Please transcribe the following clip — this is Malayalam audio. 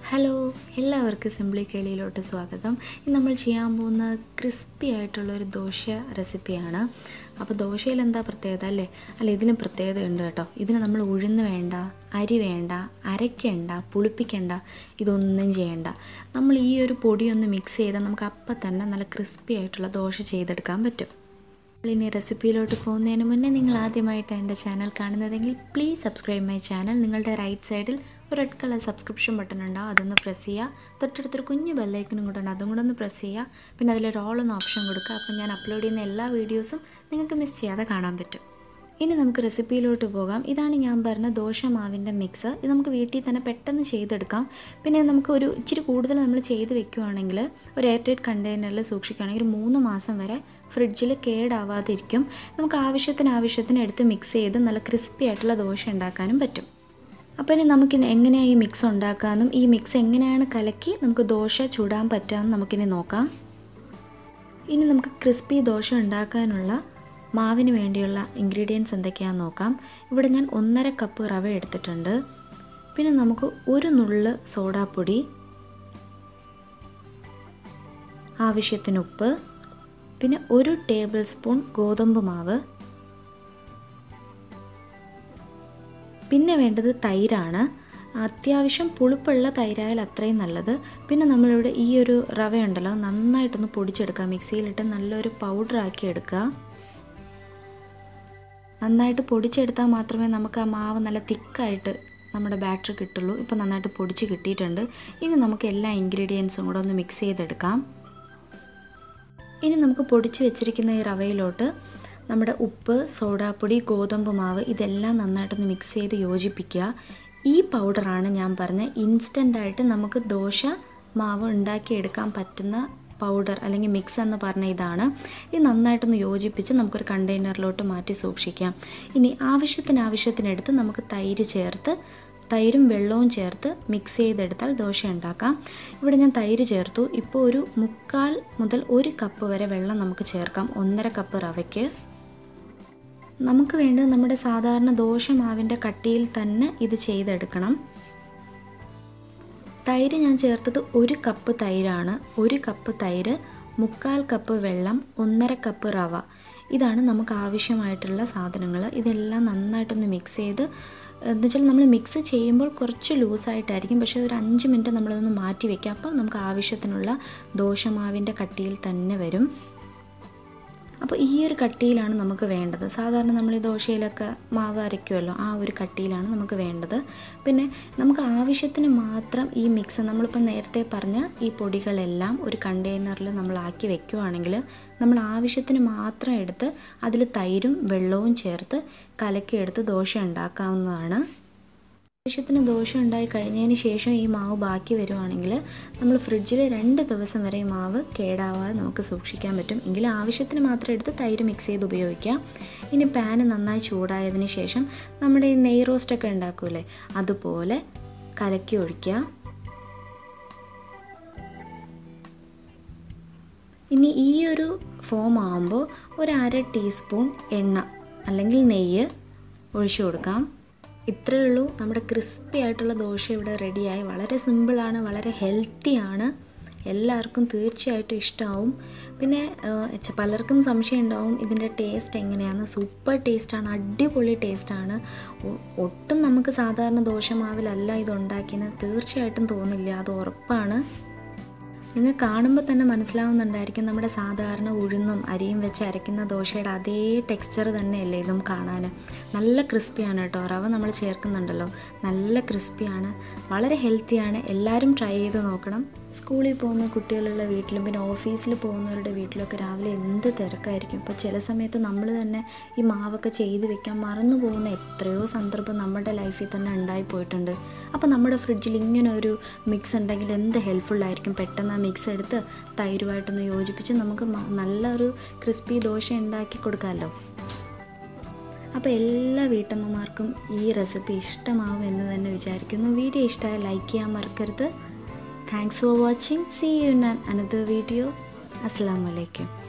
ഹലോ എല്ലാവർക്കും സിംപ്ലി കേളിയിലോട്ട് സ്വാഗതം ഇന്ന് നമ്മൾ ചെയ്യാൻ പോകുന്ന ക്രിസ്പി ആയിട്ടുള്ള ഒരു ദോശ റെസിപ്പിയാണ് അപ്പോൾ ദോശയിൽ എന്താ പ്രത്യേകത അല്ലേ അല്ല ഇതിനും പ്രത്യേകത ഉണ്ട് കേട്ടോ ഇതിന് നമ്മൾ ഉഴുന്ന് വേണ്ട അരി വേണ്ട അരയ്ക്കണ്ട പുളിപ്പിക്കണ്ട ഇതൊന്നും ചെയ്യണ്ട നമ്മൾ ഈ ഒരു പൊടിയൊന്ന് മിക്സ് ചെയ്താൽ നമുക്ക് അപ്പം തന്നെ നല്ല ക്രിസ്പി ആയിട്ടുള്ള ദോശ ചെയ്തെടുക്കാൻ പറ്റും ഇനി റെസിപ്പിയിലോട്ട് പോകുന്നതിന് മുന്നേ നിങ്ങൾ ആദ്യമായിട്ട് എൻ്റെ ചാനൽ കാണുന്നതെങ്കിൽ പ്ലീസ് സബ്സ്ക്രൈബ് മൈ ചാനൽ നിങ്ങളുടെ റൈറ്റ് സൈഡിൽ ഒരു റെഡ് കളർ സബ്സ്ക്രിപ്ഷൻ ബട്ടൺ ഉണ്ടാവും അതൊന്ന് പ്രസ് ചെയ്യുക തൊട്ടടുത്തൊരു കുഞ്ഞു ബെല്ലൈക്കനും കൂടെ ഉണ്ട് അതും കൂടെ ഒന്ന് പ്രസ് ചെയ്യുക പിന്നെ അതിലൊരു ഓൾ ഒന്ന് ഓപ്ഷൻ കൊടുക്കുക അപ്പോൾ ഞാൻ അപ്ലോഡ് ചെയ്യുന്ന എല്ലാ വീഡിയോസും നിങ്ങൾക്ക് മിസ് ചെയ്യാതെ കാണാൻ പറ്റും ഇനി നമുക്ക് റെസിപ്പിയിലോട്ട് പോകാം ഇതാണ് ഞാൻ പറഞ്ഞ ദോശ മാവിൻ്റെ മിക്സ് ഇത് നമുക്ക് വീട്ടിൽ തന്നെ പെട്ടെന്ന് ചെയ്തെടുക്കാം പിന്നെ നമുക്ക് ഒരു ഇച്ചിരി കൂടുതൽ നമ്മൾ ചെയ്ത് വെക്കുവാണെങ്കിൽ ഒരു എയർ ടൈറ്റ് കണ്ടെയ്നറിൽ സൂക്ഷിക്കുകയാണെങ്കിൽ ഒരു മൂന്ന് മാസം വരെ ഫ്രിഡ്ജിൽ കേടാവാതിരിക്കും നമുക്ക് ആവശ്യത്തിന് ആവശ്യത്തിന് എടുത്ത് മിക്സ് ചെയ്ത് നല്ല ക്രിസ്പി ആയിട്ടുള്ള ദോശ ഉണ്ടാക്കാനും പറ്റും അപ്പോൾ ഇനി നമുക്കിനി എങ്ങനെയാണ് ഈ മിക്സ് ഉണ്ടാക്കാമെന്നും ഈ മിക്സ് എങ്ങനെയാണ് കലക്കി നമുക്ക് ദോശ ചുടാൻ പറ്റാമെന്ന് നമുക്കിനി നോക്കാം ഇനി നമുക്ക് ക്രിസ്പി ദോശ ഉണ്ടാക്കാനുള്ള മാവിന് വേണ്ടിയുള്ള ഇൻഗ്രീഡിയൻസ് എന്തൊക്കെയാണെന്ന് നോക്കാം ഇവിടെ ഞാൻ ഒന്നര കപ്പ് റവ എടുത്തിട്ടുണ്ട് പിന്നെ നമുക്ക് ഒരു നുള്ള് സോഡാപ്പൊടി ആവശ്യത്തിന് ഉപ്പ് പിന്നെ ഒരു ടേബിൾ സ്പൂൺ ഗോതമ്പ് മാവ് പിന്നെ വേണ്ടത് തൈരാണ് അത്യാവശ്യം പുളിപ്പുള്ള തൈരായാൽ അത്രയും നല്ലത് പിന്നെ നമ്മളിവിടെ ഈ ഒരു റവ ഉണ്ടല്ലോ നന്നായിട്ടൊന്ന് പൊടിച്ചെടുക്കുക മിക്സിയിലിട്ട് നല്ലൊരു പൗഡർ ആക്കി എടുക്കുക നന്നായിട്ട് പൊടിച്ചെടുത്താൽ മാത്രമേ നമുക്ക് ആ മാവ് നല്ല തിക്കായിട്ട് നമ്മുടെ ബാറ്ററി കിട്ടുള്ളൂ ഇപ്പോൾ നന്നായിട്ട് പൊടിച്ച് കിട്ടിയിട്ടുണ്ട് ഇനി നമുക്ക് എല്ലാ ഇൻഗ്രീഡിയൻസും കൂടെ ഒന്ന് മിക്സ് ചെയ്തെടുക്കാം ഇനി നമുക്ക് പൊടിച്ച് വെച്ചിരിക്കുന്ന ഈ റവയിലോട്ട് നമ്മുടെ ഉപ്പ് സോഡാപ്പൊടി ഗോതമ്പ് മാവ് ഇതെല്ലാം നന്നായിട്ടൊന്ന് മിക്സ് ചെയ്ത് യോജിപ്പിക്കുക ഈ പൗഡറാണ് ഞാൻ പറഞ്ഞ ഇൻസ്റ്റൻ്റായിട്ട് നമുക്ക് ദോശ മാവ് ഉണ്ടാക്കിയെടുക്കാൻ പറ്റുന്ന പൗഡർ അല്ലെങ്കിൽ മിക്സ് എന്ന് പറഞ്ഞ ഇതാണ് ഇത് നന്നായിട്ടൊന്ന് യോജിപ്പിച്ച് നമുക്കൊരു കണ്ടെയ്നറിലോട്ട് മാറ്റി സൂക്ഷിക്കാം ഇനി ആവശ്യത്തിന് ആവശ്യത്തിനെടുത്ത് നമുക്ക് തൈര് ചേർത്ത് തൈരും വെള്ളവും ചേർത്ത് മിക്സ് ചെയ്തെടുത്താൽ ദോശ ഉണ്ടാക്കാം ഇവിടെ ഞാൻ തൈര് ചേർത്തു ഇപ്പോൾ ഒരു മുക്കാൽ മുതൽ ഒരു കപ്പ് വരെ വെള്ളം നമുക്ക് ചേർക്കാം ഒന്നര കപ്പ് റവയ്ക്ക് നമുക്ക് വേണ്ടത് നമ്മുടെ സാധാരണ ദോശ മാവിൻ്റെ കട്ടിയിൽ തന്നെ ഇത് ചെയ്തെടുക്കണം തൈര് ഞാൻ ചേർത്തത് ഒരു കപ്പ് തൈരാണ് ഒരു കപ്പ് തൈര് മുക്കാൽ കപ്പ് വെള്ളം ഒന്നര കപ്പ് റവ ഇതാണ് നമുക്ക് ആവശ്യമായിട്ടുള്ള സാധനങ്ങൾ ഇതെല്ലാം നന്നായിട്ടൊന്ന് മിക്സ് ചെയ്ത് എന്ന് വെച്ചാൽ നമ്മൾ മിക്സ് ചെയ്യുമ്പോൾ കുറച്ച് ലൂസായിട്ടായിരിക്കും പക്ഷേ ഒരു അഞ്ച് മിനിറ്റ് നമ്മളതൊന്ന് മാറ്റി വെക്കാം അപ്പം നമുക്ക് ആവശ്യത്തിനുള്ള ദോശമാവിൻ്റെ കട്ടിയിൽ തന്നെ വരും അപ്പോൾ ഈ ഒരു കട്ടിയിലാണ് നമുക്ക് വേണ്ടത് സാധാരണ നമ്മൾ ഈ ദോശയിലൊക്കെ മാവ് അരയ്ക്കുമല്ലോ ആ ഒരു കട്ടിയിലാണ് നമുക്ക് വേണ്ടത് പിന്നെ നമുക്ക് ആവശ്യത്തിന് മാത്രം ഈ മിക്സ് നമ്മളിപ്പോൾ നേരത്തെ പറഞ്ഞ ഈ പൊടികളെല്ലാം ഒരു കണ്ടെയ്നറിൽ നമ്മൾ ആക്കി വെക്കുവാണെങ്കിൽ നമ്മൾ ആവശ്യത്തിന് മാത്രം എടുത്ത് അതിൽ തൈരും വെള്ളവും ചേർത്ത് കലക്കിയെടുത്ത് ദോശ ഉണ്ടാക്കാവുന്നതാണ് ആവശ്യത്തിന് ദോശ ഉണ്ടായി കഴിഞ്ഞതിന് ശേഷം ഈ മാവ് ബാക്കി വരുവാണെങ്കിൽ നമ്മൾ ഫ്രിഡ്ജിൽ രണ്ട് ദിവസം വരെ ഈ മാവ് കേടാവാതെ നമുക്ക് സൂക്ഷിക്കാൻ പറ്റും എങ്കിൽ ആവശ്യത്തിന് മാത്രം എടുത്ത് തൈര് മിക്സ് ചെയ്ത് ഉപയോഗിക്കാം ഇനി പാന് നന്നായി ചൂടായതിന് ശേഷം നമ്മുടെ ഈ നെയ് റോസ്റ്റൊക്കെ ഉണ്ടാക്കൂലേ അതുപോലെ കലക്കി ഒഴിക്കുക ഇനി ഈ ഒരു ഫോം ആകുമ്പോൾ ഒരു അര ടീസ്പൂൺ എണ്ണ അല്ലെങ്കിൽ നെയ്യ് ഒഴിച്ചു കൊടുക്കാം ഇത്രയേ ഉള്ളൂ നമ്മുടെ ക്രിസ്പി ആയിട്ടുള്ള ദോശ ഇവിടെ റെഡിയായി വളരെ സിമ്പിളാണ് വളരെ ഹെൽത്തിയാണ് എല്ലാവർക്കും തീർച്ചയായിട്ടും ഇഷ്ടമാവും പിന്നെ പലർക്കും സംശയം ഉണ്ടാവും ഇതിൻ്റെ ടേസ്റ്റ് എങ്ങനെയാണ് സൂപ്പർ ടേസ്റ്റാണ് അടിപൊളി ടേസ്റ്റാണ് ഒട്ടും നമുക്ക് സാധാരണ ദോശമാവിലല്ല ഇത് ഉണ്ടാക്കിയത് തീർച്ചയായിട്ടും തോന്നില്ല അത് ഉറപ്പാണ് നിങ്ങൾ കാണുമ്പോൾ തന്നെ മനസ്സിലാവുന്നുണ്ടായിരിക്കും നമ്മുടെ സാധാരണ ഉഴുന്നും അരിയും വെച്ച് അരയ്ക്കുന്ന ദോശയുടെ അതേ ടെക്സ്ചർ തന്നെയല്ലേ ഇതും കാണാൻ നല്ല ക്രിസ്പിയാണ് കേട്ടോ റവ നമ്മൾ ചേർക്കുന്നുണ്ടല്ലോ നല്ല ക്രിസ്പിയാണ് വളരെ ഹെൽത്തിയാണ് എല്ലാവരും ട്രൈ ചെയ്ത് നോക്കണം സ്കൂളിൽ പോകുന്ന കുട്ടികളുള്ള വീട്ടിലും പിന്നെ ഓഫീസിൽ പോകുന്നവരുടെ വീട്ടിലൊക്കെ രാവിലെ എന്ത് തിരക്കായിരിക്കും ഇപ്പോൾ ചില സമയത്ത് നമ്മൾ തന്നെ ഈ മാവൊക്കെ ചെയ്ത് വെക്കാൻ മറന്നു പോകുന്ന എത്രയോ സന്ദർഭം നമ്മുടെ ലൈഫിൽ തന്നെ ഉണ്ടായി പോയിട്ടുണ്ട് അപ്പോൾ നമ്മുടെ ഫ്രിഡ്ജിൽ ഇങ്ങനെ ഒരു മിക്സ് ഉണ്ടെങ്കിൽ എന്ത് ഹെൽപ്ഫുള്ളായിരിക്കും പെട്ടെന്ന് ആ മിക്സ് എടുത്ത് തൈരുമായിട്ടൊന്ന് യോജിപ്പിച്ച് നമുക്ക് നല്ലൊരു ക്രിസ്പി ദോശ ഉണ്ടാക്കി കൊടുക്കാമല്ലോ അപ്പോൾ എല്ലാ വീട്ടമ്മമാർക്കും ഈ റെസിപ്പി ഇഷ്ടമാവും എന്ന് തന്നെ വിചാരിക്കുന്നു വീഡിയോ ഇഷ്ടമായ ലൈക്ക് ചെയ്യാൻ മറക്കരുത് thanks for watching see you in another video അസ്സാം വലൈക്കും